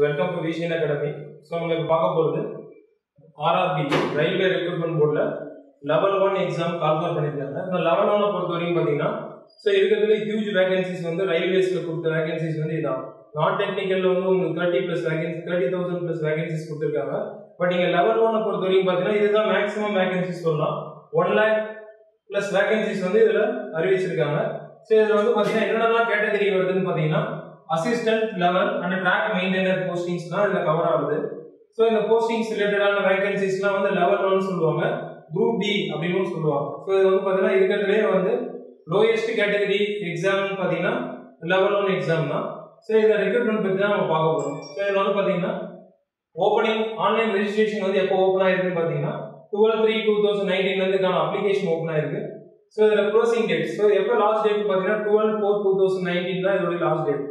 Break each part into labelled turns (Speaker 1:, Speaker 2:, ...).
Speaker 1: welcome to vision academy so நம்ம இப்போ பார்க்க போகிறது ஆர்ஆர்பி ரயில்வே ரெக்ரூட்மெண்ட் போர்டில் லெவல் ஒன் எக்ஸாம் கால்குலேட் பண்ணியிருக்காங்க இந்த லெவல் ஒன்னை பொறுத்த வரைக்கும் பார்த்தீங்கன்னா ஸோ இருக்கிறதுல ஹியூஜ் வேகன்சிஸ் வந்து ரயில்வேஸில் கொடுத்த வேகன்சிஸ் வந்து இதான் நான் டெக்னிக்கலில் வந்து உங்களுக்கு thirty plus vacancy thirty thousand plus vacancies கொடுத்துருக்காங்க பட் நீங்கள் லெவல் ஒன்னை பொறுத்த வரைக்கும் பார்த்தீங்கன்னா இதுதான் மேக்ஸிமம் வேகன்சிஸ் சொல்லலாம் ஒன் லேக் ப்ளஸ் வேகன்சிஸ் வந்து இதில் அறிவிச்சிருக்காங்க ஸோ இதில் வந்து பார்த்தீங்கன்னா என்னென்னலாம் கேட்டகரி வருதுன்னு பார்த்தீங்கன்னா assistant level and track maintainer postings தான் இதில் கவர் ஆகுது ஸோ இந்த போஸ்டிங்ஸ் ரிலேட்டடான வேகன்சிஸ்லாம் வந்து லெவல் ஒன் சொல்லுவாங்க குரூப் டி அப்படின்னு சொல்லுவாங்க ஸோ இது வந்து பார்த்தீங்கன்னா இருக்கிறதுலே வந்து லோயஸ்ட் கேட்டகரி எக்ஸாம்னு பார்த்தீங்கன்னா லெவல் ஒன் எக்ஸாம் தான் ஸோ இதை ரெக்ரூட்மெண்ட் பற்றி தான் நம்ம பார்க்க போகிறோம் ஸோ இதில் வந்து பார்த்தீங்கன்னா ஓப்பனிங் ஆன்லைன் ரெஜிஸ்ட்ரேஷன் வந்து எப்போ ஓப்பன் ஆயிருக்குன்னு பார்த்தீங்கன்னா டுவெல் த்ரீ டூ தௌசண்ட் நைன்டீன்லேருந்துக்கான அப்ளிகேஷன் ஓப்பன் ஆயிருக்கு ஸோ இதில் க்ளோசிங் டேட் ஸோ எப்போ லாஸ்ட் டேட் பார்த்தீங்கன்னா twelve four two thousand nineteen தான் இதோட லாஸ்ட் டேட்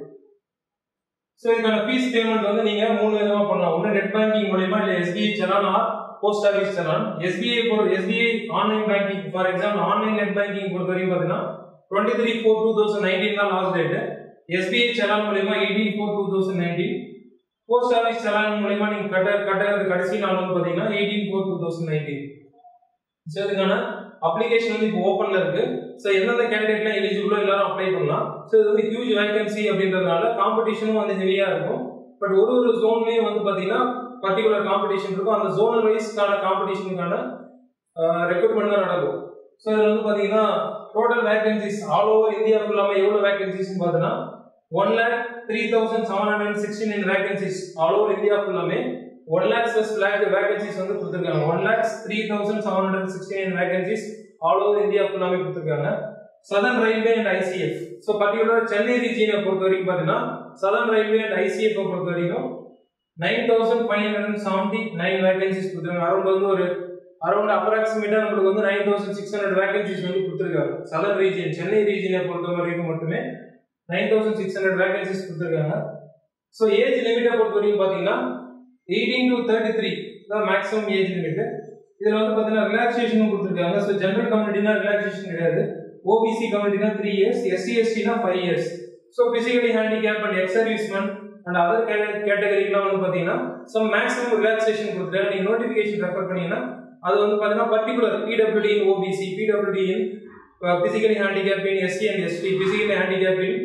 Speaker 1: ஸோ இதுக்கான ஃபீஸ் பேமெண்ட் வந்து நீங்கள் மூணு விதமாக பண்ணலாம் ஒன்று நெட் பேங்கிங் மூலயமா இல்லை SBI challan or post office challan SBI பொறு SBI online banking for example online net banking பொறுத்த வரைக்கும் பார்த்தீங்கன்னா twenty three four two thousand nineteen தான் லாஸ்ட் டேட்டு எஸ்பிஐ சலான் மூலயமா eighteen four two thousand nineteen post office challan மூலயமா நீங்கள் கட்ட கட்டுறது கடைசி நாள் வந்து பார்த்தீங்கன்னா eighteen four two thousand nineteen so இதுக்கான அப்ளிகேஷன் வந்து இப்போ ஓப்பன்ல இருக்கு ஸோ எந்தெந்த கேண்டிடேட்லாம் எலிஜிபிளோ எல்லாரும் அப்ளை பண்ணலாம் ஸோ இது வந்து ஹியூஜ் வேகன்சி அப்படின்றதுனால காம்படிஷனும் வந்து ஹெவியா இருக்கும் பட் ஒரு ஒரு ஜோன்லயும் வந்து பார்த்தீங்கன்னா பர்டிகுலர் காம்படிஷன் இருக்கும் அந்த ஜோனல் வைஸ்க்கான காம்படிஷனுக்கான ரெக்ரூட்மெண்ட் தான் நடக்கும் ஸோ இதில் வந்து பார்த்தீங்கன்னா total vacancies all over India ஃபுல்லாமே எவ்வளோ வேகன்சிஸ்னு பார்த்தீங்கன்னா one lakh three thousand seven hundred sixty nine vacancies all over India ஃபுல்லாமே one lakhs plus lakh vacancies வந்து கொடுத்துருக்காங்க one lakhs three thousand seven hundred sixty nine vacancies all over India ஃபுல்லாமே கொடுத்துருக்காங்க southern railway and ICF so particular Chennai ரீஜியனை பொறுத்த வரைக்கும் பார்த்தீங்கன்னா southern railway and ICF பொறுத்த வரைக்கும் nine thousand five hundred seventy nine vacancies கொடுத்துருக்காங்க அரௌண்ட் வந்து ஒரு அரௌண்ட் அப்ராக்சிமேட்டாக நம்மளுக்கு வந்து nine thousand six hundred vacancies வந்து கொடுத்துருக்காங்க சதர்ன் ரீஜியன் சென்னை ரீஜியனை பொறுத்த வரைக்கும் மட்டுமே nine thousand six hundred vacancies கொடுத்துருக்காங்க ஸோ ஏஜ் லிமிட்டை பொறுத்த வரைக்கும் பார்த்தீங்கன்னா எயிட்டீன் டு தேர்ட்டி த்ரீ தான் மேக்ஸிமம் ஏஜ் லிமிட் இதில் வந்து பார்த்தீங்கன்னா ரிலாக்ஸேஷனும் கொடுத்துருக்காங்க ஸோ ஜென்ரல் கம்யூனிட்டினா ரிலாக்ஸேஷன் கிடையாது ஓபிசி கம்யூனிட்டினா த்ரீ இயர்ஸ் எஸ்சி எஸ்டினா five years so physically handicap and ex serviceman and other கேட்டகரிக்கெலாம் வந்து பார்த்தீங்கன்னா ஸோ மேக்ஸிமம் ரிலாக்ஸேஷன் கொடுத்துருக்காங்க நீங்கள் நோட்டிஃபிகேஷன் ரெஃபர் பண்ணீங்கன்னா அது வந்து பார்த்தீங்கன்னா particular PWD in OBC PWD in physically handicap in SC and ST physically handicap in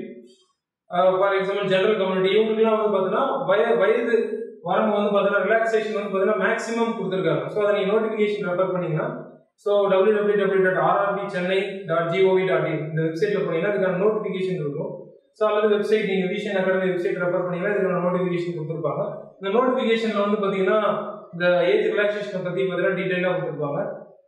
Speaker 1: for example general community இவங்களுக்குலாம் வந்து பார்த்தீங்கன்னா வய வயது வரம்பு வந்து பார்த்தீங்கன்னா ரிலாக்ஸேஷன் வந்து பார்த்தீங்கன்னா மேக்ஸிமம் கொடுத்துருக்காங்க ஸோ அதை நீங்கள் நோட்டிஃபிகேஷன் ரெஃபர் பண்ணீங்கன்னா so W W W dot RRB Chennai dot GOV dot in இந்த வெப்சைட்டில் போனீங்கன்னா அதுக்கான நோட்டிஃபிகேஷன் இருக்கும் ஸோ அல்லது வெப்சைட் நீங்கள் விஷன் அகாடமி வெப்சைட் ரெஃபர் பண்ணீங்கன்னா இதுக்கான நோட்டிஃபிகேஷன் கொடுத்துருப்பாங்க இந்த நோட்டிஃபிகேஷனில் வந்து பார்த்தீங்கன்னா இந்த ஏஜ் ரிலாக்ஸேஷனை பற்றி பார்த்தீங்கன்னா டீட்டெயிலாக கொடுத்துருப்பாங்க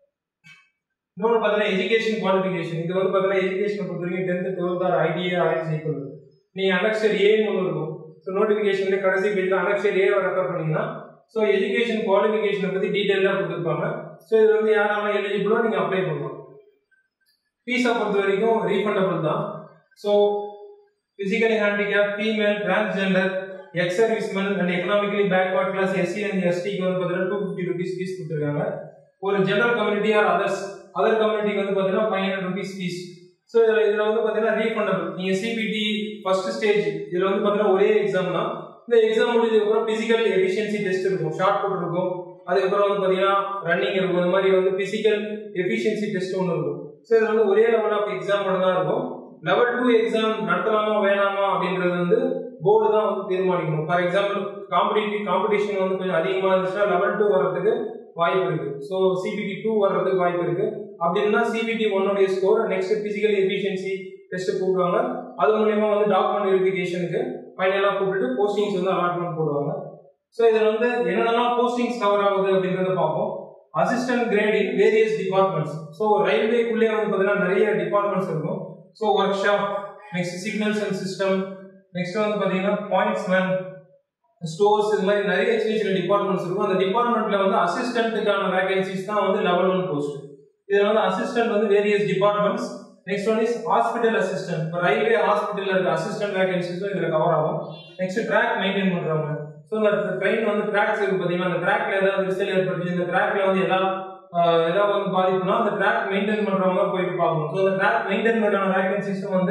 Speaker 1: இன்னொன்று பார்த்தீங்கன்னா எஜுகேஷன் குவாலிஃபிகேஷன் இது வந்து பார்த்தீங்கன்னா எஜுகேஷனை பொறுத்த வரைக்கும் tenth twelfth or ITI RS equal நீங்கள் அனக்ஷர் ஏன்னு ஒன்று இருக்கும் ஸோ நோட்டிஃபிகேஷன்ல கடைசி பேஜில் அனக்ஷர் ஏ ரெஃபர் பண்ணீங்கன்னா ஸோ எஜுகேஷன் குவாலிஃபிகேஷனை பற்றி டீட்டெயிலாக கொடுத்துருப்பாங்க ஸோ இது வந்து யாரெல்லாம் எலிஜிபிளோ நீங்கள் அப்ளை பண்ணலாம் ஃபீஸை பொறுத்த வரைக்கும் ரீஃபண்டபிள் தான் so physically handicap female transgender ex serviceman and economically backward class SC and எஸ்டிக்கு வந்து பார்த்தீங்கன்னா டூ ஃபிஃப்டி ருபீஸ் ஃபீஸ் கொடுத்துருக்காங்க ஒரு general community or others other கம்யூனிட்டிக்கு வந்து பார்த்தீங்கன்னா five hundred rupees fees so இதில் இதில் வந்து பார்த்தீங்கன்னா ரீஃபண்டபிள் நீங்கள் சிபிடி ஃபர்ஸ்ட் ஸ்டேஜ் இதில் வந்து பார்த்தீங்கன்னா ஒரே எக்ஸாம் தான் இந்த எக்ஸாம் முடிஞ்சதுக்கப்புறம் ஃபிசிக்கல் எஃபிஷியன்சி டெஸ்ட் இருக்கும் ஷார்ட் புட் இருக்கும் அதுக்கப்புறம் வந்து பார்த்தீங்கன்னா ரன்னிங் இருக்கும் இந்த மாதிரி வந்து ஃபிசிக்கல் எஃபிஷியன்சி டெஸ்ட் ஒன்று இருக்கும் ஸோ இதில் வந்து ஒரே லெவல் ஆஃப் எக்ஸாம் மட்டும் தான் இருக்கும் லெவல் டூ எக்ஸாம் நடத்தலாமா வேணாமா அப்படின்றது வந்து போர்டு தான் வந்து தீர்மானிக்கணும் ஃபார் எக்ஸாம்பிள் காம்படிட்டிவ் காம்படிஷன் வந்து கொஞ்சம் அதிகமாக இருந்துச்சுன்னா லெவல் டூ வர்றதுக்கு வாய்ப்பு இருக்கு ஸோ சிபிடி டூ வர்றதுக்கு வாய்ப்பு இருக்கு அப்படின்னா சிபிடி ஒன்னுடைய score next physical efficiency test கூப்பிடுவாங்க அது மூலயமா வந்து டாக்குமெண்ட் வெரிஃபிகேஷனுக்கு ஃபைனலாக கூப்பிட்டு போஸ்டிங்ஸ் வந்து அலாட்மெண்ட் போடுவாங்க ஸோ இதில் வந்து என்னென்னலாம் போஸ்டிங்ஸ் கவர் ஆகுது அப்படின்றத பார்ப்போம் assistant grade in various departments so ரயில்வேக்குள்ளே வந்து பார்த்தீங்கன்னா நிறைய டிபார்ட்மெண்ட்ஸ் இருக்கும் so workshop next signals and system next வந்து பார்த்தீங்கன்னா பாயிண்ட்ஸ் மேன் ஸ்டோர்ஸ் இது மாதிரி நிறைய சின்ன சின்ன டிபார்ட்மெண்ட்ஸ் இருக்கும் அந்த டிபார்ட்மெண்ட்ல வந்து அசிஸ்டன்ட்டுக்கான வேகன்சிஸ் தான் வந்து லெவல் ஒன் போஸ்ட் இதில் வந்து அசிஸ்டன்ட் வந்து various departments next one is hospital assistant இப்போ ரயில்வே ஹாஸ்பிட்டலில் இருக்க அசிஸ்டன்ட் வேகன்சிஸும் இதில் கவர் ஆகும் நெக்ஸ்ட் ட்ராக் மெயின்டைன் பண்ணுறவங்க ஸோ இந்த ட்ரெயின் வந்து ட்ராக்ஸ் இருக்கு பார்த்தீங்கன்னா அந்த ட்ராக்ல ஏதாவது விரிசல் ஏற்பட்டுச்சு இந்த ட்ராக்ல வந்து ஏதாவது ஏதாவது வந்து பாதிப்புனா அந்த ட்ராக் மெயின்டைன் பண்ணுறவங்க போயிட்டு பார்க்கணும் ஸோ அந்த ட்ராக் மெயின்டைன் பண்ணுற வேகன்சிஸும் வந்து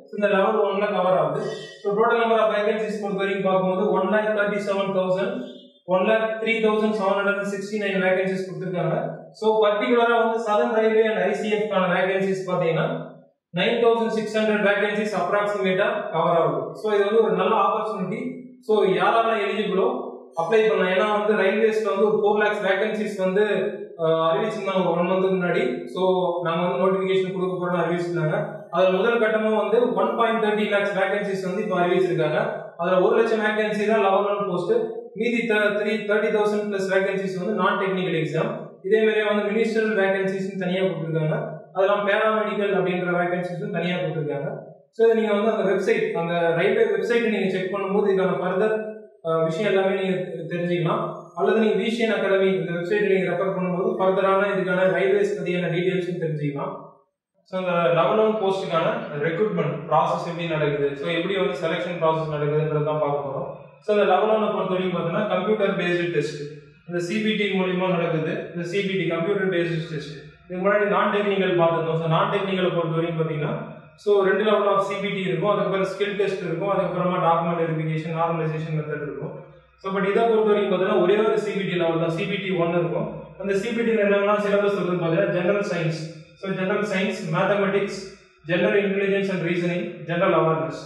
Speaker 1: இந்த லெவல் ஒன்ல கவர் ஆகுது so total number of vacancies பொறுத்த வரைக்கும் பார்க்கும்போது one lakh thirty seven thousand one lakh three thousand seven hundred sixty nine vacancies கொடுத்துருக்காங்க ஸோ பர்டிகுலராக வந்து சதன் ரயில்வே அண்ட் ஐசிஎஃப்கான வேகன்சிஸ் பார்த்தீங்கன்னா nine thousand six hundred vacancies அப்ராக்சிமேட்டா கவர் ஆகுது ஸோ இது வந்து ஒரு நல்ல ஆப்பர்ச்சுனிட்டி ஸோ யாரெல்லாம் எலிஜிபிளோ அப்ளை பண்ணலாம் ஏன்னா வந்து ரயில்வேஸ்ல வந்து ஒரு ஃபோர் லேக்ஸ் வேகன்சிஸ் வந்து அஹ், அறிவிச்சிருந்தாங்க ஒரு ஒன் மந்த்துக்கு முன்னாடி ஸோ நாங்கள் வந்து நோட்டிஃபிகேஷன் கொடுக்க போறோம்னு அறிவிச்சிருந்தாங்க அதில் முதல் கட்டமாக வந்து one point thirty lakhs vacancies வந்து இப்போ அறிவிச்சிருக்காங்க அதில் ஒரு லட்சம் வேகன்சி தான் லெவல் ஒன் போஸ்ட் மீதி three thirty thousand plus vacancies வந்து நான் டெக்னிக்கல் எக்ஸாம் இதே மாதிரியே வந்து மினிஸ்ட்ரல் வேகன்சிஸ் தனியாக கொடுத்துருக்காங்க அதெல்லாம் பேராமெடிக்கல் அப்படின்ற வேகன்சிஸும் தனியாக கொடுத்துருக்காங்க ஸோ இதை நீங்கள் வந்து அந்த வெப்சைட் அந்த ரயில்வே வெப்சைட்டை நீங்கள் செக் பண்ணும்போது இதுக்கான ஃபர்தர் விஷயம் எல்லாமே நீங்கள் தெரிஞ்சுக்கலாம் அல்லது நீங்கள் விஷயன் அகாடமி இந்த வெப்சைட்டை நீங்கள் ரெஃபர் பண்ணும்போது ஃபர்தரான இதுக்கான ரயில்வேஸ் பற்றியான டீட்டெயில்ஸும் தெரிஞ்சுக்கலாம் ஸோ இந்த லெவல் ஒன் போஸ்ட்டுக்கான ரெக்ரூட்மெண்ட் ப்ராசஸ் எப்படி நடக்குது ஸோ எப்படி வந்து செலெக்ஷன் ப்ராசஸ் நடக்குதுன்றது தான் பார்க்க போகிறோம் ஸோ இந்த லெவல் ஒன்னை பொறுத்த வரைக்கும் பார்த்தீங்கன்னா கம்ப்யூட்டர் பேஸ்டு டெஸ்ட் இந்த சிபிடி மூலியமா நடக்குது இந்த சிபிடி கம்ப்யூட்டர் பேஸ்டு டெஸ்ட் இதுக்கு முன்னாடி நான் டெக்னிக்கல் பார்த்துருந்தோம் ஸோ நான் டெக்னிக்கலை பொறுத்த வரைக்கும் பார்த்தீங்கன்னா ஸோ ரெண்டு லெவல் ஆஃப் சிபிடி இருக்கும் அதுக்கப்புறம் ஸ்கில் டெஸ்ட் இருக்கும் அதுக்கப்புறமா டாக்குமெண்ட் வெரிஃபிகேஷன் நார்மலைசேஷன் மெத்தட் இருக்கும் ஸோ பட் இதை பொறுத்த வரைக்கும் பார்த்தீங்கன்னா ஒரே ஒரு சிபிடி லெவல் தான் சிபிடி ஒன் இருக்கும் அந்த சிபிடி என்னெல்லாம் சிலபஸ் வருதுன்னு பார்த்தீங்கன்னா general science so general science mathematics general intelligence and reasoning general awareness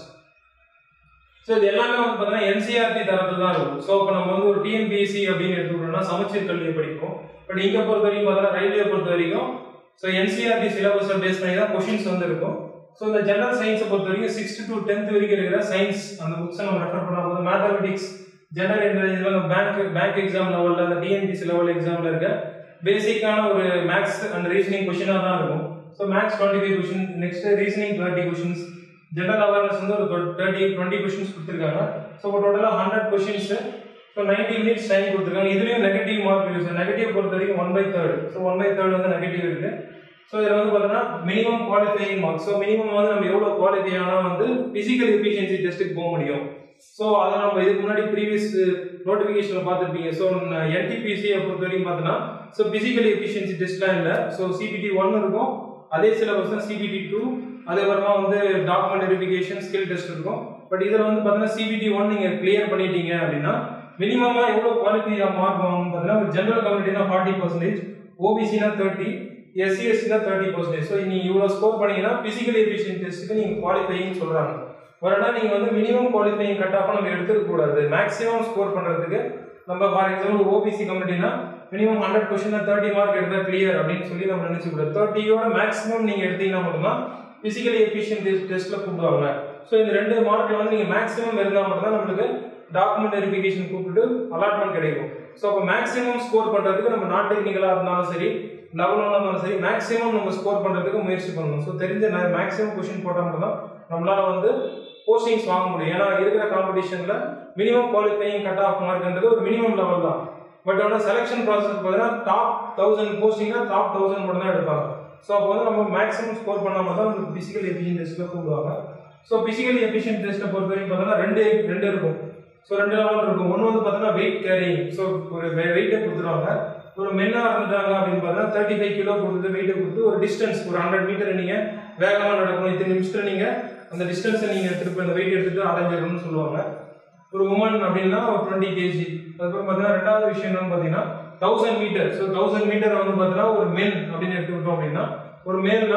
Speaker 1: so இது எல்லாமே வந்து பார்த்தீங்கன்னா என்சிஆர்டி தரத்தில் தான் இருக்கும் ஸோ இப்போ நம்ம வந்து ஒரு டிஎன்பிஎஸ்சி அப்படின்னு எடுத்துக்கிட்டோம்னா சமச்சீர் கல்வியை படிப்போம் பட் இங்கே பொறுத்த வரைக்கும் பார்த்தீங்கன்னா ரயில்வே பொறுத்த வரைக்கும் ஸோ என்சிஆர்டி சிலபஸை பேஸ் பண்ணி தான் கொஷின்ஸ் வந்து இருக்கும் ஸோ இந்த ஜெனரல் சயின்ஸை பொறுத்த வரைக்கும் சிக்ஸ்த் டு டென்த் வரைக்கும் இருக்கிற சயின்ஸ் அந்த புக்ஸை நம்ம ரெஃபர் பண்ணும்போது mathematics general intelligence bank bank exam லெவலில் அந்த டிஎன்பிசி லெவல் எக்ஸாமில் இருக்க பேசிக்கான ஒரு மேக்ஸ் அண்ட் ரீசனிங் கொஷினாக தான் இருக்கும் so maths twenty five question next reasoning twenty questions general awareness வந்து ஒரு தேர்ட்டி டுவெண்ட்டி கொஷின்ஸ் கொடுத்துருக்காங்க ஸோ டோட்டலாக hundred questions so ninety minutes time கொடுத்துருக்காங்க இதுலேயும் நெகட்டிவ் மார்க் இருக்கு ஸோ நெகட்டிவ் பொறுத்த வரைக்கும் one by third so one by third வந்து நெகட்டிவ் இருக்கு ஸோ இதில் வந்து பார்த்தீங்கன்னா minimum qualifying mark so minimum வந்து நம்ம எவ்வளோ குவாலிஃபை ஆனால் வந்து பிசிக்கல் எஃபிஷியன்சி டெஸ்ட்டுக்கு போக முடியும் ஸோ அதை நம்ம இதுக்கு முன்னாடி ப்ரீவியஸ் நோட்டிஃபிகேஷனில் பார்த்துருப்பீங்க ஸோ என்டிபிசியை பொறுத்த வரைக்கும் பார்த்தீங்கன்னா ஸோ பிசிக்கல் எஃபிஷியன்சி டெஸ்ட்லாம் இல்லை ஸோ சிபிடி ஒன் இருக்கும் அதே சிலபஸ் தான் சிபிடி டூ அதுக்கப்புறமா வந்து டாக்குமெண்ட் வெரிஃபிகேஷன் ஸ்கில் டெஸ்ட் இருக்கும் பட் இதில் வந்து பார்த்தீங்கன்னா சிபிடி ஒன் நீங்கள் கிளியர் பண்ணிட்டீங்க அப்படின்னா மினிமமாக எவ்வளோ குவாலிஃபை மார்க் வாங்கணும் பார்த்தீங்கன்னா ஜென்ரல் கம்யூனிட்டினா ஃபார்ட்டி பர்சன்டேஜ் ஓபிசினா தேர்ட்டி எஸ்சி எஸ்சினா தேர்ட்டி பர்சன்டேஜ் ஸோ நீங்கள் இவ்வளோ ஸ்கோர் பண்ணீங்கன்னா பிசிக்கல் எஃபிஷியன் டெஸ்ட்டுக்கு நீங்கள் குவாலிஃபைன்னு சொல்கிறாங்க வரனா நீங்கள் வந்து மினிமம் குவாலிஃபைங் கட் ஆஃபாக நம்ம எடுத்துக்க கூடாது மேக்ஸிமம் ஸ்கோர் பண்ணுறதுக்கு நம்ம ஃபார் எக்ஸாம்பிள் ஓபிசி கம்யூனிட்டினா minimum hundred question thirty mark எடுத்தால் கிளியர் அப்படின்னு சொல்லி நம்ம நினைச்சு கூடாது தேர்ட்டியோட மேக்ஸிமம் நீங்கள் எடுத்தீங்கன்னா மட்டும்தான் பிசிக்கலி எஃபிஷியன்ட் டெஸ்ட்டில் கூப்பிடுவாங்க ஸோ இந்த ரெண்டு மார்க்கில் வந்து நீங்கள் மேக்ஸிமம் இருந்தால் மட்டும்தான் நம்மளுக்கு டாக்குமெண்ட் வெரிஃபிகேஷன் கூப்பிட்டு அலாட்மெண்ட் கிடைக்கும் ஸோ அப்போ மேக்ஸிமம் ஸ்கோர் பண்ணுறதுக்கு நம்ம நான் டெக்னிக்கலாக இருந்தாலும் சரி லெவல் ஒன்னாக இருந்தாலும் சரி மேக்ஸிமம் நம்ம ஸ்கோர் பண்ணுறதுக்கு முயற்சி பண்ணணும் ஸோ தெரிஞ்ச மேக்ஸிமம் கொஷின் போட்டால் மட்டும் தான் நம்மளால வந்து போஸ்டிங்ஸ் வாங்க முடியும் ஏன்னா இருக்கிற காம்படிஷனில் மினிமம் குவாலிஃபைங் கட் ஆஃப் மார்க்ன்றது ஒரு மினிமம் லெவல் தான் பட் ஆனால் செலெக்ஷன் ப்ராசஸ் பார்த்தீங்கன்னா டாப் தௌசண்ட் போஸ்டிங்னா டாப் தௌசண்ட் மட்டும் தான் எடுப்பாங்க ஸோ அப்போ வந்து நம்ம மேக்ஸிமம் ஸ்கோர் பண்ணாமல் தான் அந்த பிசிக்கல் எஃபிஷியன் டெஸ்ட்டில் கூப்பிடுவாங்க ஸோ பிசிக்கல் எஃபிஷியன் டெஸ்ட்டை பொறுத்த வரைக்கும் பார்த்தீங்கன்னா ரெண்டு ரெண்டு இருக்கும் ஸோ ரெண்டு லெவல் இருக்கும் ஒன்று வந்து பார்த்தீங்கன்னா வெயிட் கேரிங் ஸோ ஒரு வெயிட்டை கொடுத்துருவாங்க ஒரு மென்னா இருந்துட்டாங்க அப்படின்னு பார்த்தீங்கன்னா தேர்ட்டி ஃபைவ் கிலோ கொடுத்து வெயிட்டை கொடுத்து ஒரு டிஸ்டன்ஸ் ஒரு ஹண்ட்ரட் மீட்டர் நீங்கள் வேகமாக நடக்கணும் இத்தனை நிமிஷத்தில் நீங்கள் அந்த டிஸ்டன்ஸை நீங்கள் திருப்பி அந்த வெயிட் எடுத்துட்டு அரைஞ்சிடணும்னு சொல்லுவாங்க ஒரு உமன் அப்படின்னா ஒரு டுவெண்ட்டி கேஜி அதுக்கப்புறம் பார்த்தீங்கன்னா ரெண்டாவது விஷயம் என்னன்னு பார்த்தீங்கன்னா thousand metre so thousand metre வந்து பார்த்தீங்கன்னா ஒரு மென் அப்படின்னு எடுத்துக்கிட்டோம் அப்படின்னா ஒரு மேல்னா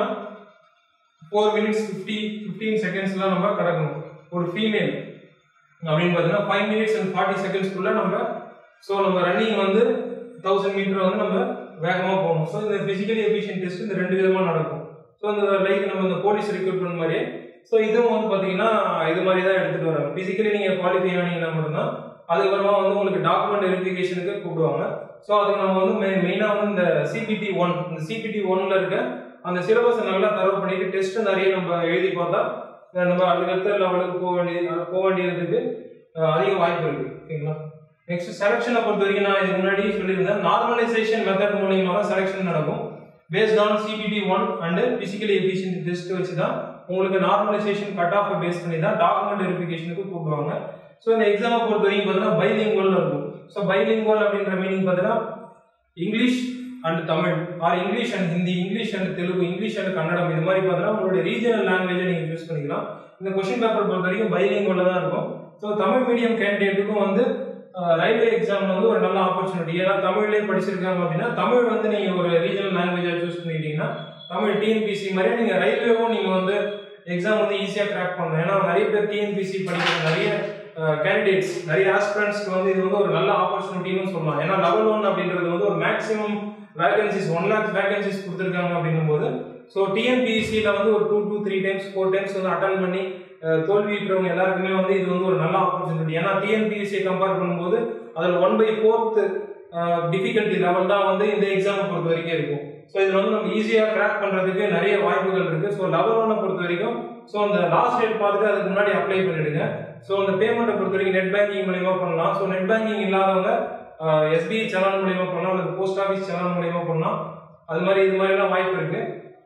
Speaker 1: ஃபோர் மினிட்ஸ் ஃபிஃப்டி ஃபிஃப்டீன் செகண்ட்ஸ்லாம் நம்ம கடக்கணும் ஒரு ஃபீமேல் அப்படின்னு பார்த்தீங்கன்னா ஃபைவ் மினிட்ஸ் அண்ட் ஃபார்ட்டி செகண்ட்ஸ்க்குள்ள நம்ம ஸோ நம்ம ரன்னிங் வந்து தௌசண்ட் மீட்டர் வந்து நம்ம வேகமாக போகணும் ஸோ இந்த ஃபிசிக்கலி எஃபிஷியன்ட் டெஸ்ட் இந்த ரெண்டு விதமாக நடக்கும் ஸோ இந்த லைக் நம்ம இந்த போலீஸ் ரெக்ரூட்மெண்ட் மாதிரியே ஸோ இதுவும் வந்து பார்த்தீங்கன்னா இது மாதிரி தான் எடுத்துகிட்டு வராங்க ஃபிசிக்கலி நீங்கள் குவாலிஃபை ஆனீங்கன்னா மட்டும்தான் அதுக்கப்புறமா வந்து உங்களுக்கு டாக்குமெண்ட் வெரிஃபிகேஷனுக்கு கூப்பிடுவாங்க ஸோ அதுக்கு நம்ம வந்து மெ மெயினாக வந்து இந்த சிபிடி ஒன் இந்த சிபிடி ஒன்ல இருக்க அந்த சிலபஸை நல்லா தரவு பண்ணிட்டு டெஸ்ட் நிறைய நம்ம எழுதி பார்த்தா அஹ் நம்ம அதுக்கடுத்த லெவலுக்கு போக வேண்டிய போக வேண்டியதுக்கு அஹ் அதிக வாய்ப்பு இருக்கு ஓகேங்களா நெக்ஸ்ட் செலெக்ஷனை பொறுத்த வரைக்கும் நான் இதுக்கு முன்னாடி சொல்லியிருந்தேன் நார்மலைசேஷன் மெத்தட் மூலியமா தான் செலெக்ஷன் நடக்கும் based on CBT one and physically efficiency test வச்சு தான் உங்களுக்கு நார்மலைசேஷன் கட் ஆஃப் பேஸ் பண்ணி தான் டாக்குமெண்ட் வெரிஃபிகேஷனுக்கு கூப்பிடுவாங்க ஸோ இந்த எக்ஸாமை பொறுத்த வரைக்கும் பார்த்தீங்கன்னா பைலிங்குவல் இருக்கும் ஸோ பைலிங்குவல் அப்படின்ற மீனிங் பார்த்தீங்கன்னா English and Tamil or English and Hindi English and Telugu English and Kannada இது மாதிரி பார்த்தீங்கன்னா உங்களுடைய ரீஜனல் லாங்குவேஜை நீங்கள் யூஸ் பண்ணிக்கலாம் இந்த கொஸ்டின் பேப்பர் பொறுத்த வரைக்கும் பைலிங்குள்ள தான் இருக்கும் ஸோ தமிழ் மீடியம் கேண்டிடேட்டுக்கும் வந்து ரயில்வே எக்ஸாம் வந்து ஒரு நல்ல ஆப்பர்ச்சுனிட்டி ஏன்னா தமிழ்லேயே படிச்சிருக்காங்க அப்படின்னா தமிழ் வந்து நீங்கள் ஒரு ரீஜனல் லாங்குவேஜாக சூஸ் பண்ணிட்டீங்கன்னா தமிழ் டிஎன்பிசி மாதிரியே நீங்கள் ரயில்வேவும் நீங்கள் வந்து எக்ஸாம் வந்து ஈஸியாக கிராக் பண்ணணும் ஏன்னா நிறைய பேர் டிஎன்பிசி படிக்கிற நிறைய கேண்டிடேட்ஸ் நிறைய ஆஸ்பிரண்ட்ஸ்க்கு வந்து இது வந்து ஒரு நல்ல ஆப்பர்ச்சுனிட்டின்னு சொல்லலாம் ஏன்னா லெவல் ஒன் அப்படின்றது வந்து ஒரு maximum vacancies one lakh vacancies கொடுத்துருக்காங்க அப்படின்னும் போது ஸோ டிஎன்பிஎஸ்சியில் வந்து ஒரு two two three times four times வந்து அட்டன் பண்ணி அஹ், தோல்வியுற்றவங்க எல்லாருக்குமே வந்து இது வந்து ஒரு நல்ல ஆப்பர்ச்சுனிட்டி ஏன்னா டிஎன்பிஎஸ்சியை கம்பேர் பண்ணும்போது அதில் one by fourth difficulty level தான் வந்து இந்த எக்ஸாமை பொறுத்த வரைக்கும் இருக்கும் ஸோ இதில் வந்து நம்ம ஈஸியாக கிராக் பண்ணுறதுக்கு நிறைய வாய்ப்புகள் இருக்குது ஸோ லெவல் ஒன்னை பொறுத்த வரைக்கும் ஸோ அந்த லாஸ்ட் டேட் பார்த்துட்டு அதுக்கு முன்னாடி அப்ளை பண்ணிடுங்க ஸோ அந்த பேமெண்ட்டை பொறுத்த வரைக்கும் நெட் பேங்கிங் மூலியமா பண்ணலாம் ஸோ நெட் பேங்கிங் இல்லாதவங்க எஸ்பிஐ சலான் மூலியமா பண்ணலாம் அல்லது போஸ்ட் ஆஃபீஸ் சலான் மூலியமா பண்ணலாம் அது மாதிரி இது மாதிரிலாம் வாய்ப்பு இருக்கு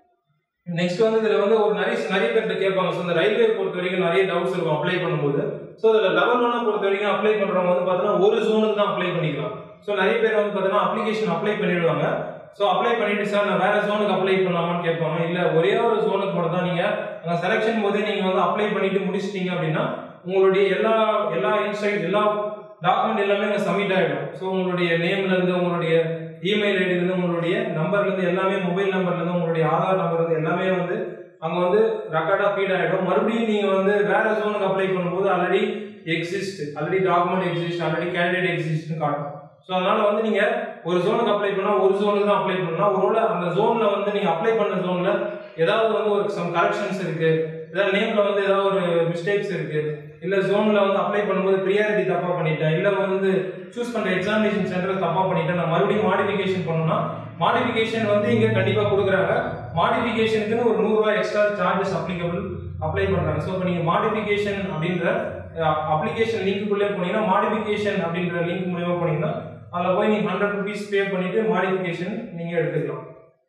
Speaker 1: நெக்ஸ்ட் வந்து இதுல வந்து ஒரு நிறைய நிறைய பேர்கிட்ட கேட்பாங்க ஸோ இந்த ரயில்வே பொறுத்த வரைக்கும் நிறைய டவுட்ஸ் இருக்கும் அப்ளை பண்ணும்போது ஸோ இதில் லெவல் ஒன்னை பொறுத்த வரைக்கும் அப்ளை பண்றவங்க வந்து பார்த்தீங்கன்னா ஒரு ஜோனுக்கு தான் அப்ளை பண்ணிக்கலாம் ஸோ நிறைய பேர் வந்து பார்த்தீங்கன்னா அப்ளிகேஷன் அப்ளை பண்ணிடுவாங்க ஸோ அப்ளை பண்ணிட்டு சார் நான் வேற ஜோனுக்கு அப்ளை பண்ணலாமான்னு கேட்பாங்க இல்லை ஒரே ஒரு ஜோனுக்கு மட்டும் தான் நீங்க அந்த செலெக்ஷன் போதே நீங்க வந்து அப்ளை பண்ணிட்டு முடிச்சிட்டீங்க அப்படின்னா உங்களுடைய எல்லா எல்லா இன்சைட் எல்லா டாக்குமெண்ட் எல்லாமே அங்கே சப்மிட் ஆகிடும் ஸோ உங்களுடைய நேம்ல இருந்து உங்களுடைய இமெயில் ஐடில இருந்து உங்களுடைய நம்பர்ல இருந்து எல்லாமே மொபைல் நம்பர்ல இருந்து உங்களுடைய ஆதார் நம்பர் இருந்து எல்லாமே வந்து அங்க வந்து ரெக்கார்டா ஃபீட் ஆகிடும் மறுபடியும் நீங்க வந்து வேற ஜோனுக்கு அப்ளை பண்ணும்போது already exist already document exist already candidate எக்ஸிஸ்ட்னு காட்டும் ஸோ அதனால வந்து நீங்க ஒரு ஜோனுக்கு அப்ளை பண்ணா ஒரு ஜோனுக்கு தான் அப்ளை பண்ணலாம் ஒருவேளை அந்த ஜோன்ல வந்து நீங்க அப்ளை பண்ண ஜோன்ல ஏதாவது வந்து ஒரு சம் கரெக்ஷன்ஸ் இருக்கு ஏதாவது நேம்ல வந்து ஏதாவது ஒரு மிஸ்டேக்ஸ் இருக்கு இல்ல ஜோன்ல வந்து அப்ளை பண்ணும்போது ப்ரியாரிட்டி தப்பா பண்ணிட்டேன் இல்ல வந்து சூஸ் பண்ற எக்ஸாமினேஷன் சென்டர் தப்பா பண்ணிட்டேன் நான் மறுபடியும் மாடிஃபிகேஷன் பண்ணணும்னா மாடிஃபிகேஷன் வந்து இங்க கண்டிப்பா கொடுக்குறாங்க மாடிஃபிகேஷனுக்குன்னு ஒரு நூறு ரூபாய் எக்ஸ்ட்ரா சார்ஜஸ் அப்ளிகபிள் அப்ளை பண்றாங்க ஸோ இப்போ நீங்க மாடிஃபிகேஷன் அப்படின்ற அப்ளிகேஷன் லிங்க்குள்ளே போனீங்கன்னா மாடிஃபிகேஷன் அப்படின்ற லிங்க் மூலியமா போனீங்கன்னா அதில் போய் நீங்க ஹண்ட்ரட் ருபீஸ் பே பண்ணிட்டு மாடிஃபிகேஷன் நீங்க எடுத்துக்கலாம்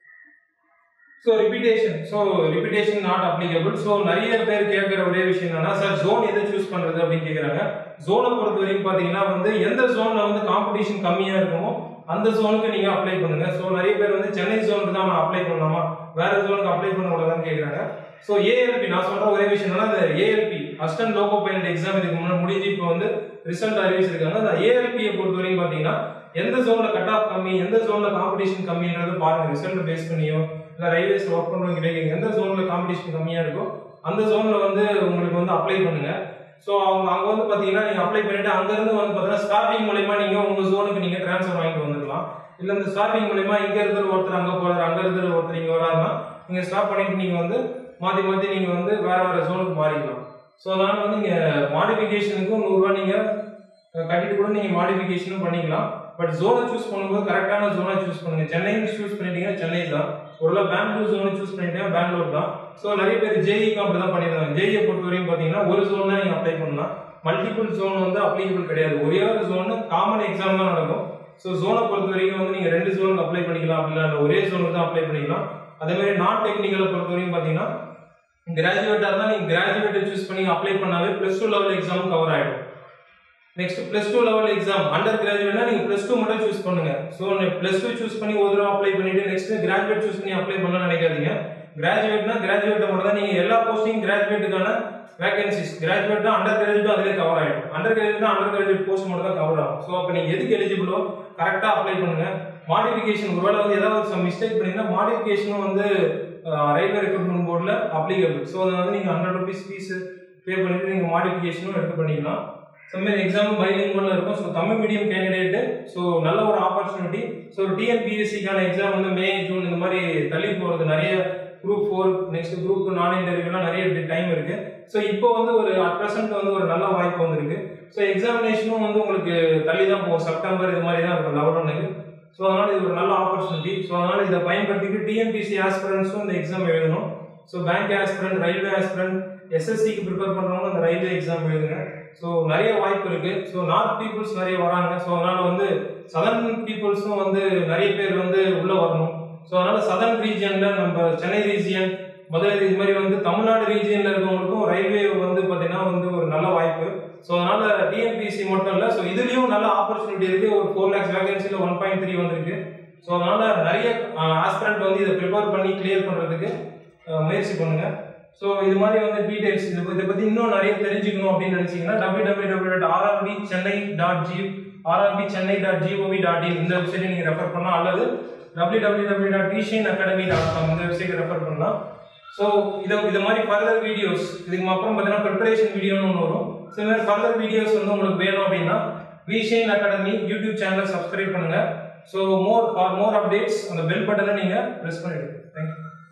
Speaker 1: so repetition so repetition not applicable so நிறைய பேர் கேட்குற ஒரே விஷயம் என்னன்னா சார் ஜோன் எதை சூஸ் பண்றது அப்படின்னு கேட்குறாங்க ஜோனை பொறுத்த வரைக்கும் பார்த்தீங்கன்னா வந்து எந்த ஜோன்ல வந்து காம்படிஷன் கம்மியா இருக்குமோ அந்த ஜோனுக்கு நீங்க அப்ளை பண்ணுங்க ஸோ நிறைய பேர் வந்து சென்னை ஜோனுக்கு தான் நான் அப்ளை பண்ணலாமா வேற ஜோனுக்கு அப்ளை பண்ணக்கூடாதான்னு கேட்குறாங்க ஸோ ஏஎல்பி நான் சொல்ற ஒரே விஷயம் என்னன்னா இந்த ALP assistant loco pilot exam இதுக்கு முன்னாடி முடிஞ்சு இப்போ வந்து ரிசல்ட் அறிவிச்சிருக்காங்க அந்த ஏஎல்பியை பொறுத்த வரைக்கும் பார்த்தீங்கன்னா எந்த ஜோன்ல கட் ஆஃப் கம்மி எந்த ஜோன்ல காம்படிஷன் கம்மின்றது பாருங்க ரிசல்ட் பேஸ் பண்ணியோ இல்ல ரயில்வேஸ் ஒர்க் பண்றவங்க கிடைக்கும் எந்த ஜோன்ல காம்படிஷன் கம்மியா இருக்கோ அந்த ஜோன்ல வந்து உங்களுக்கு வந்து அப்ளை பண்ணுங்க ஸோ அவங்க அங்க வந்து பாத்தீங்கன்னா நீங்க அப்ளை பண்ணிட்டு அங்க இருந்து வந்து பாத்தீங்கன்னா ஸ்டார்டிங் மூலயமா நீங்க உங்க ஜோனுக்கு நீங்க ட்ரான்ஸ்ஃபர் வாங்கிட்டு வந்துக்கலாம் இல்ல இந்த ஸ்டார்டிங் மூலயமா இங்க இருந்து ஒருத்தர் அங்க போறாரு அங்க இருந்து ஒருத்தர் இங்க வராருன்னா நீங்க ஸ்டாப் பண்ணிட்டு நீங்க வந்து மாத்தி மாத்தி நீங்க வந்து வேற வேற ஜோனுக்கு மாறிக்கலாம் ஸோ அதனால வந்து நீங்க மாடிஃபிகேஷனுக்கும் நூறுரூவா நீங்க அஹ், கட்டிட்டு கூட நீங்க மாடிஃபிகேஷனும் பண்ணிக்கலாம் பட் ஜோனை சூஸ் பண்ணும்போது கரெக்டான ஜோனை சூஸ் பண்ணுங்க சென்னை சூஸ் பண்ணிட்டீங்கன்னா சென்னை தான் ஒருவேளை பெங்களூர் ஜோனை சூஸ் பண்ணிட்டீங்கன்னா பெங்களூர் தான் ஸோ நிறைய பேர் ஜேஇக்கும் அப்படி தான் பண்ணியிருந்தாங்க ஜேஇயை பொறுத்த வரைக்கும் பார்த்தீங்கன்னா ஒரு ஜோன் தான் நீங்கள் அப்ளை பண்ணலாம் மல்டிபிள் ஜோன் வந்து அப்ளிகபிள் கிடையாது ஒரே ஒரு ஜோன் காமன் எக்ஸாம் தான் நடக்கும் ஸோ ஜோனை பொறுத்த வரைக்கும் வந்து நீங்கள் ரெண்டு ஜோனுக்கு அப்ளை பண்ணிக்கலாம் அப்படின்னா இல்ல ஒரே ஜோனுக்கு தான் அப்ளை பண்ணிக்கலாம் அதே மாதிரி நான் டெக்னிக்கலை பொறுத்த வரைக்கும் பார்த்தீங்கன்னா கிராஜுவேட்டாக இருந்தால் நீங்கள் கிராஜுவேட்டை சூஸ் பண்ணி அப்ளை பண்ணாவே plus two level exam cover ஆகிடும் next plus two level exam under கிராஜுவேட்னா நீங்க பிளஸ் டூ மட்டும் சூஸ் பண்ணுங்க ஸோ பிளஸ் டூ சூஸ் பண்ணி ஒரு தடவை அப்ளை பண்ணிட்டு நெக்ஸ்ட் கிராஜுவேட் சூஸ் பண்ணி அப்ளை பண்ண நினைக்காதீங்க கிராஜுவேட்னா கிராஜுவேட் மட்டும் தான் நீங்க எல்லா போஸ்டிங் கிராஜுவேட்டுக்கான வேகன்சிஸ் கிராஜுவேட்னா அண்டர் கிராஜுவேட்டும் அதிலே கவர் ஆயிடும் அண்டர் கிராஜுவேட்னா அண்டர் கிராஜுவேட் போஸ்ட் மட்டும் தான் கவர் ஆகும் ஸோ அப்போ நீங்க எதுக்கு எலிஜிபிளோ கரெக்டாக அப்ளை பண்ணுங்க மாடிஃபிகேஷன் ஒருவேளை வந்து ஏதாவது சம் மிஸ்டேக் பண்ணீங்கன்னா மாடிஃபிகேஷனும் வந்து ரயில்வே ரெக்ரூட்மெண்ட் போர்டில் அப்ளிகபிள் ஸோ அதை வந்து நீங்கள் ஹண்ட்ரட் ருபீஸ் ஃபீஸ் பே பண்ணிட்டு நீங்கள் மாடிஃபிகேஷனும் எடுத்து பண்ணிக்கலாம் ஸோ மாதிரி எக்ஸாம் பைலிங்குவலில் இருக்கும் so Tamil medium candidate so நல்ல ஒரு ஆப்பர்ச்சுனிட்டி ஸோ டிஎன்பிஎஸ்சிக்கான எக்ஸாம் வந்து மே ஜூன் இந்த மாதிரி தள்ளி போகிறது நிறைய group four next group two நான் இன்டர்வியூலாம் நிறைய டைம் இருக்கு ஸோ இப்போ வந்து ஒரு அட் ப்ரெசென்ட் வந்து ஒரு நல்ல வாய்ப்பு வந்திருக்கு ஸோ எக்ஸாமினேஷனும் வந்து உங்களுக்கு தள்ளி தான் போகும் செப்டம்பர் இது மாதிரி தான் இருக்கும் லெவலுக்கு ஸோ அதனால இது ஒரு நல்ல ஆப்பர்ச்சுனிட்டி ஸோ அதனால இதை பயன்படுத்திட்டு டிஎன்பிசி ஆஸ்பிரன்ஸும் இந்த எக்ஸாம் எழுதணும் so bank aspirant railway aspirant எஸ்எஸ்சிக்கு ப்ரிப்பேர் பண்ணுறவங்க அந்த ரயில்வே எக்ஸாம் எழுதுங்க ஸோ நிறைய வாய்ப்பு இருக்கு ஸோ நார்த் பீப்புள்ஸ் நிறைய வராங்க ஸோ அதனால வந்து சதர்ன் பீப்புள்ஸும் வந்து நிறைய பேர் வந்து உள்ள வரணும் ஸோ அதனால சதர்ன் ரீஜியன்ல நம்ம சென்னை ரீஜியன் மதுரை இது மாதிரி வந்து தமிழ்நாடு ரீஜியன்ல இருக்கவங்களுக்கும் ரயில்வே வந்து பார்த்தீங்கன்னா வந்து ஒரு நல்ல வாய்ப்பு ஸோ அதனால டிஎன்பிசி மட்டும் இல்லை ஸோ இதுலயும் நல்ல ஆப்பர்ச்சுனிட்டி இருக்கு ஒரு ஃபோர் லேக்ஸ் வேகன்சியில் ஒன் பாயிண்ட் த்ரீ வந்திருக்கு ஸோ அதனால நிறைய ஆஸ்பிரண்ட் வந்து இதை ப்ரிப்பேர் பண்ணி கிளியர் பண்றதுக்கு அஹ், முயற்சி பண்ணுங்க ஸோ இது மாதிரி வந்து டீடைல்ஸ் இது இதை பற்றி இன்னும் நிறைய தெரிஞ்சுக்கணும் அப்படின்னு நினச்சிங்கன்னா W W W dot RRB Chennai dot G RRB Chennai dot GOV dot in இந்த வெப்சைட்டை நீங்கள் ரெஃபர் பண்ணலாம் அல்லது W W W dot vision academy dot com இந்த வெப்சைட்டை ரெஃபர் பண்ணலாம் ஸோ இதை இது மாதிரி ஃபர்தர் வீடியோஸ் இதுக்கு அப்புறம் பார்த்தீங்கன்னா ப்ரிப்பரேஷன் வீடியோன்னு ஒன்று வரும் சில மாதிரி ஃபர்தர் வீடியோஸ் வந்து உங்களுக்கு வேணும் அப்படின்னா விஷன் அகாடமி யூடியூப் சேனலை சப்ஸ்கிரைப் பண்ணுங்க so more for more updates அந்த பெல் பட்டனை நீங்கள் ப்ரெஸ் பண்ணிடுங்க தேங்க்யூ